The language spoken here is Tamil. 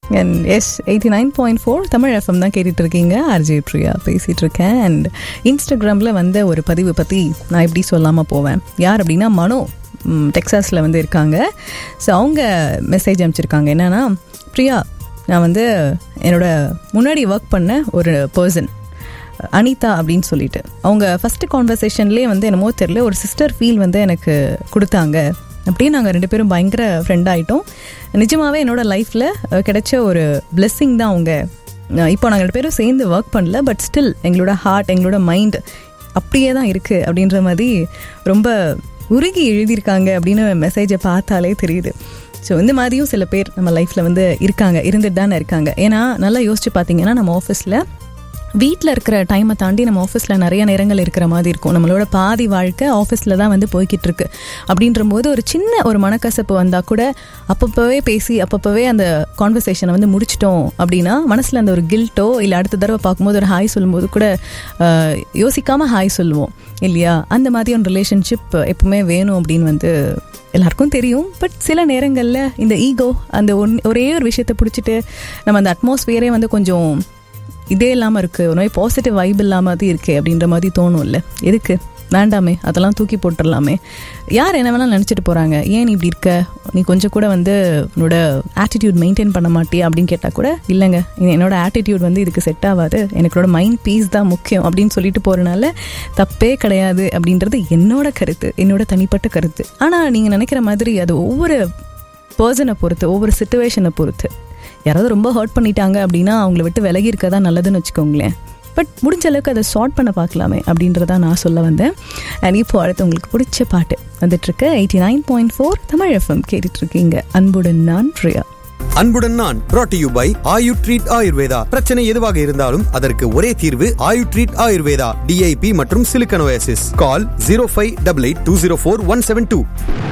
and S eighty nine point four Tamil F M கேட்டுட்டு இருக்கீங்க ஆர்ஜே பிரியா பேசிகிட்டு இருக்கேன் அண்ட் இன்ஸ்டாகிராமில் வந்த ஒரு பதிவு பற்றி நான் எப்படி சொல்லாமல் போவேன் யார் அப்படின்னா மனோ டெக்ஸாஸில் வந்து இருக்காங்க ஸோ அவங்க மெசேஜ் அனுப்பிச்சிருக்காங்க என்னென்னா பிரியா நான் வந்து என்னோட முன்னாடி ஒர்க் பண்ண ஒரு பர்சன் அனிதா அப்படின்னு சொல்லிட்டு அவங்க ஃபஸ்ட்டு கான்வர்சேஷன்லேயே வந்து என்னமோ தெரில ஒரு சிஸ்டர் ஃபீல் வந்து எனக்கு கொடுத்தாங்க அப்படியே நாங்கள் ரெண்டு பேரும் பயங்கர ஃப்ரெண்ட் ஆகிட்டோம் நிஜமாகவே என்னோட லைஃப்பில் கிடைச்ச ஒரு பிளெஸ்ஸிங் தான் அவங்க இப்போ நாங்கள் ரெண்டு பேரும் சேர்ந்து ஒர்க் பண்ணல பட் ஸ்டில் எங்களோட ஹார்ட் எங்களோட மைண்ட் அப்படியே தான் இருக்குது அப்படின்ற மாதிரி ரொம்ப உருகி எழுதியிருக்காங்க அப்படின்னு மெசேஜை பார்த்தாலே தெரியுது ஸோ இந்த மாதிரியும் சில பேர் நம்ம லைஃப்பில் வந்து இருக்காங்க இருந்துட்டு தானே இருக்காங்க ஏன்னா நல்லா யோசிச்சு பார்த்தீங்கன்னா நம்ம ஆஃபீஸில் வீட்டில் இருக்கிற டைமை தாண்டி நம்ம ஆஃபீஸில் நிறைய நேரங்கள் இருக்கிற மாதிரி இருக்கும் நம்மளோட பாதி வாழ்க்கை ஆஃபீஸில் தான் வந்து போய்கிட்டு இருக்கு அப்படின்ற போது ஒரு சின்ன ஒரு மனக்கசப்பு வந்தால் கூட அப்பப்போவே பேசி அப்பப்போவே அந்த கான்வர்சேஷனை வந்து முடிச்சிட்டோம் அப்படின்னா மனசில் அந்த ஒரு கில்ட்டோ இல்லை அடுத்த தடவை பார்க்கும்போது ஒரு ஹாய் சொல்லும்போது கூட யோசிக்காமல் ஹாய் சொல்லுவோம் இல்லையா அந்த மாதிரி ஒரு ரிலேஷன்ஷிப் எப்பவுமே வேணும் அப்படின்னு வந்து எல்லாருக்கும் தெரியும் பட் சில நேரங்களில் இந்த ஈகோ அந்த ஒன் ஒரே ஒரு விஷயத்தை பிடிச்சிட்டு நம்ம அந்த அட்மாஸ்பியரே வந்து கொஞ்சம் இதே இல்லாமல் இருக்குது ஒரு மாதிரி பாசிட்டிவ் வைப் இல்லாமல் அது இருக்குது அப்படின்ற மாதிரி தோணும்ல எதுக்கு வேண்டாமே அதெல்லாம் தூக்கி போட்டுடலாமே யார் என்ன வேணாலும் நினச்சிட்டு போகிறாங்க ஏன் நீ இப்படி இருக்க நீ கொஞ்சம் கூட வந்து உன்னோட ஆட்டிடியூட் மெயின்டைன் பண்ண மாட்டியா அப்படின்னு கேட்டால் கூட இல்லைங்க என்னோட ஆட்டிடியூட் வந்து இதுக்கு செட் ஆகாது எனக்கோட மைண்ட் பீஸ் தான் முக்கியம் அப்படின்னு சொல்லிட்டு போகிறனால தப்பே கிடையாது அப்படின்றது என்னோட கருத்து என்னோட தனிப்பட்ட கருத்து ஆனால் நீங்கள் நினைக்கிற மாதிரி அது ஒவ்வொரு பர்சனை பொறுத்து ஒவ்வொரு சுச்சுவேஷனை பொறுத்து யாராவது ரொம்ப ஹர்ட் பண்ணிட்டாங்க அப்படின்னா அவங்கள விட்டு விலகி இருக்க தான் நல்லதுன்னு வச்சுக்கோங்களேன் பட் முடிஞ்ச அளவுக்கு அதை ஷார்ட் பண்ண பார்க்கலாமே அப்படின்றத நான் சொல்ல வந்தேன் அண்ட் இப்போ அடுத்து உங்களுக்கு பிடிச்ச பாட்டு வந்துட்டுருக்கு eighty nine point four Tamil F கேட்டுட்ருக்கீங்க அன்புடன் நான் பிரியா அன்புடன் நான் brought to you by Ayu treat Ayurveda பிரச்சனை எதுவாக இருந்தாலும் அதற்கு ஒரே தீர்வு ஆயு ட்ரீட் ஆயுர்வேதா டிஐபி மற்றும் சிலிக்கனோசிஸ் call zero five double eight two zero four one seven two